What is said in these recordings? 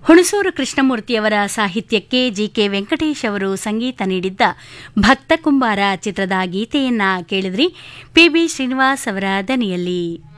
ಹುಣಸೂರು ಕೃಷ್ಣಮೂರ್ತಿಯವರ ಸಾಹಿತ್ಯಕ್ಕೆ G K Venkatesh ಅವರು ಸಂಗೀತ ನೀಡಿದ್ದ ಭಕ್ತ ಕುಂಬಾರ ಚಿತ್ರದ ಗೀತೆಯನ್ನ ಕೇಳಿದ್ರಿ ಪಿ ಬಿ ಶ್ರೀನಿವಾಸ್ ಅವರ ದನಿಯಲ್ಲಿ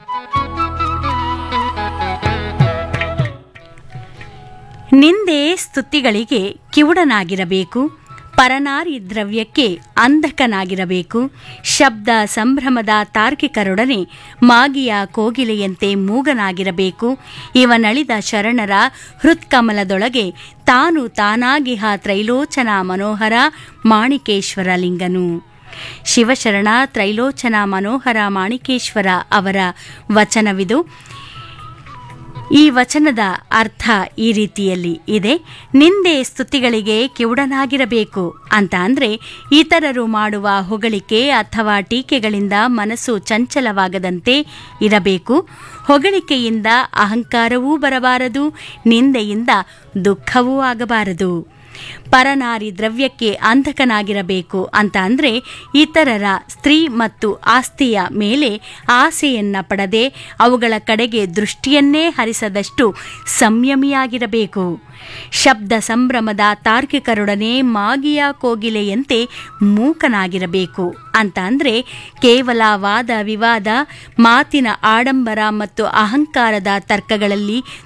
ನಿಂದೆ ಸ್ತುತಿಗಳಿಗೆ ಕಿವುಡನಾಗಿರಬೇಕು ಪರನಾರಿ ದ್ರವ್ಯಕ್ಕೆ ಅಂಧಕನಾಗಿರಬೇಕು ಶಬ್ದ ಸಂಭ್ರಮದ ತಾರ್ಕಿಕರೊಡನೆ ಮಾಗಿಯ ಕೋಗಿಲೆಯಂತೆ ಮೂಗನಾಗಿರಬೇಕು ಇವನಳಿದ ಶರಣರ ಹೃತ್ಕಮಲದೊಳಗೆ ತಾನು ತಾನಾಗಿಹ ತ್ರೈಲೋಚನ ಮನೋಹರ ಮಾಣಿಕೇಶ್ವರ ಲಿಂಗನು ಶಿವಶರಣ ತ್ರೈಲೋಚನ ಮನೋಹರ ಮಾಣಿಕೇಶ್ವರ ಅವರ ವಚನವಿದು ಈ ವಚನದ ಅರ್ಥ ಈ ರೀತಿಯಲ್ಲಿ ಇದೆ ನಿಂದೆ ಸ್ತುತಿಗಳಿಗೆ ಕಿವುಡನಾಗಿರಬೇಕು ಅಂತ ಅಂದ್ರೆ ಇತರರು ಮಾಡುವ ಹೊಗಳಿಕೆ ಅಥವಾ ಟೀಕೆಗಳಿಂದ ಮನಸ್ಸು ಚಂಚಲವಾಗದಂತೆ ಇರಬೇಕು ಹೊಗಳಿಕೆಯಿಂದ ಅಹಂಕಾರವೂ ಬರಬಾರದು ನಿಂದೆಯಿಂದ ದುಃಖವೂ ಆಗಬಾರದು ಪರನಾರಿ ದ್ರವ್ಯಕ್ಕೆ ಅಂಧಕನಾಗಿರಬೇಕು ಅಂತ ಅಂದ್ರೆ ಇತರರ ಸ್ತ್ರೀ ಮತ್ತು ಆಸ್ತಿಯ ಮೇಲೆ ಆಸೆಯನ್ನ ಪಡದೆ ಅವುಗಳ ಕಡೆಗೆ ದೃಷ್ಟಿಯನ್ನೇ ಹರಿಸದಷ್ಟು ಸಂಯಮಿಯಾಗಿರಬೇಕು ಶಬ್ದ ಸಂಭ್ರಮದ ತಾರ್ಕಿಕರೊಡನೆ ಮಾಗಿಯ ಕೋಗಿಲೆಯಂತೆ ಮೂಕನಾಗಿರಬೇಕು ಅಂತ ಅಂದ್ರೆ ಕೇವಲ ವಾದ ವಿವಾದ ಮಾತಿನ ಆಡಂಬರ ಮತ್ತು ಅಹಂಕಾರದ ತರ್ಕಗಳಲ್ಲಿ